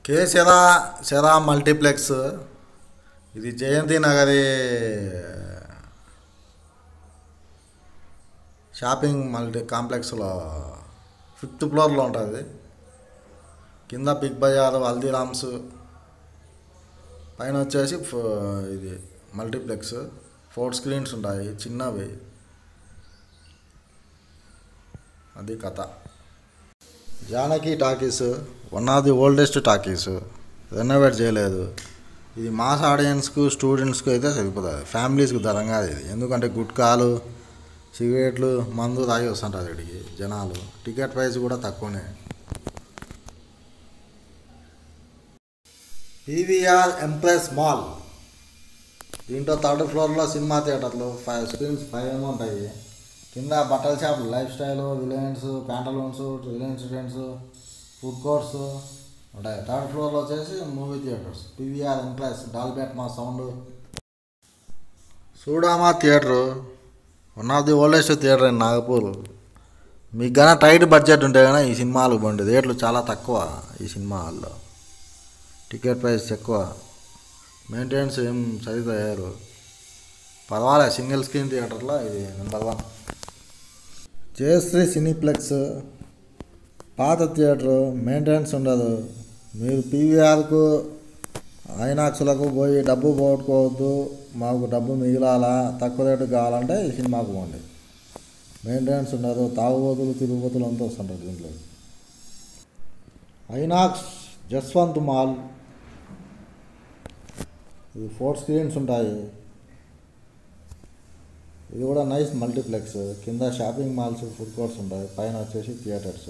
కే సెరా Sera multiplex ఇది Jayanti Nagari shopping multi కాంప్లెక్స్లో fifth ఫ్లోర్లో ఉంటుంది కింద బిగ్ బజార్ హల్దీరామ్స్ పైన వచ్చేసి ఫ- ఇది మల్టీప్లెక్స్ ఫోర్ స్క్రీన్స్ ఉంటాయి చిన్నవి అది కథ Janaki talkies one of the oldest talkies renovate చేయలేదు ఇది మాస్ ఆడియన్స్కు స్టూడెంట్స్కి అయితే సరిపోతుంది ఫ్యామిలీస్కి దరం కాదు ఇది ఎందుకంటే గుట్కాలు సిగరెట్లు మందు తాగి వస్తుంటారు ఇక్కడికి జనాలు టికెట్ ప్రైస్ కూడా తక్కువనే పీవీఆర్ ఎంప్రెస్ మాల్ దీంట్లో థర్డ్ ఫ్లోర్లో సినిమా థియేటర్లు ఫైవ్ స్క్రీన్స్ ఫైవ్ ఏమో ఉంటాయి కింద బట్టల షాపులు lifestyle Reliance Pantaloons Reliance Trends food courts ఉంటాయి థర్డ్ ఫ్లోర్లో వచ్చేసి movie theatres PVR Empress Dolby Atmos sound సూడామా theatre one of the oldest theatre in Nagpur మీకు కానీ టైట్ బడ్జెట్ ఉంటే కానీ ఈ సినిమాలు బండి రేట్లు చాలా తక్కువ ఈ సినిమా హాల్లో టికెట్ ప్రైస్ ఎక్కువ మెయింటెనెన్స్ ఏం సరిగ్గా అయ్యారు పర్వాలేదు సింగిల్ స్క్రీన్ థియేటర్లో ఇది నెంబర్ వన్ జయశ్రీ సినీప్లెక్స్ పాత థియేటర్ మెయింటెనెన్స్ ఉండదు మీరు పీవీఆర్కు ఐనాక్స్లకు పోయి డబ్బు పోగొట్టుకోవద్దు మాకు డబ్బు మిగిలాలా తక్కువ రేటు కావాలంటే ఈ సినిమాకు పోండి మెయింటెనెన్స్ ఉండదు తాగుబోతులు తిరుగుబోతులు అంతా వస్తుంటారు దీంట్లో ఐనాక్స్ జస్వంత్ మాల్ ఇది ఫోర్ స్క్రీన్స్ ఉంటాయి ఇది కూడా నైస్ మల్టీప్లెక్స్ కింద షాపింగ్ మాల్స్ ఫుడ్ కోర్ట్స్ ఉంటాయి పైన వచ్చేసి థియేటర్స్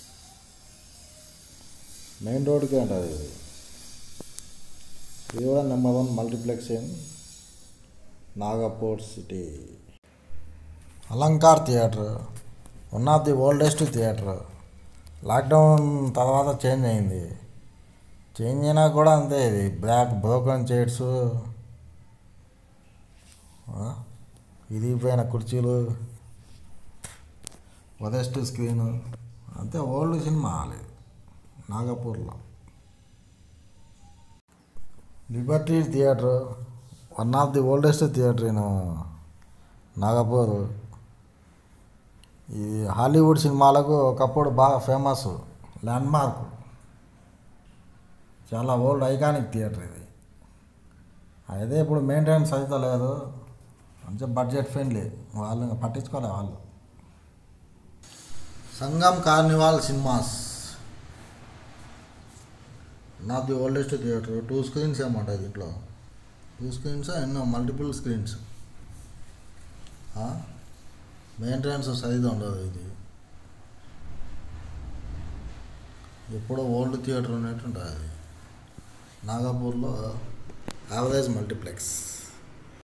మెయిన్ రోడ్కే ఉంటుంది ఇది ఇది కూడా number one multiplex in Nagpur city Alankar theatre one of the oldest theatre lockdown తర్వాత చేంజ్ అయింది చేంజ్ అయినా కూడా అంతే ఇది బ్లాక్ బ్రోకన్ చైర్స్ ఇరిగిపోయిన కుర్చీలు వదెస్ట్ స్క్రీన్ అంతే ఓల్డ్ సినిమా హాల్ ఇది నాగపూర్లో Liberty theatre one of the oldest theatre in Nagpur ఇది హాలీవుడ్ సినిమాలకు ఒకప్పుడు బాగా ఫేమస్ ల్యాండ్ మార్క్ చాలా ఓల్డ్ ఐకానిక్ థియేటర్ ఇది అయితే ఇప్పుడు మెయింటెనెన్స్ అయితే లేదు మంచి బడ్జెట్ ఫ్రెండ్లీ వాళ్ళు ఇంకా పట్టించుకోలే వాళ్ళు సంగం కార్నివాల్ సినిమాస్ నా the oldest theatre two screens ఏమంటాయి దీంట్లో టూ స్క్రీన్స్ ఎన్నో మల్టిపుల్ స్క్రీన్స్ మెయింటెనెన్స్ సరిగా ఉండదు ఇది ఎప్పుడో ఓల్డ్ థియేటర్ ఉన్నట్టు ఉంటుంది అది నాగపూర్లో యావరేజ్ మల్టీప్లెక్స్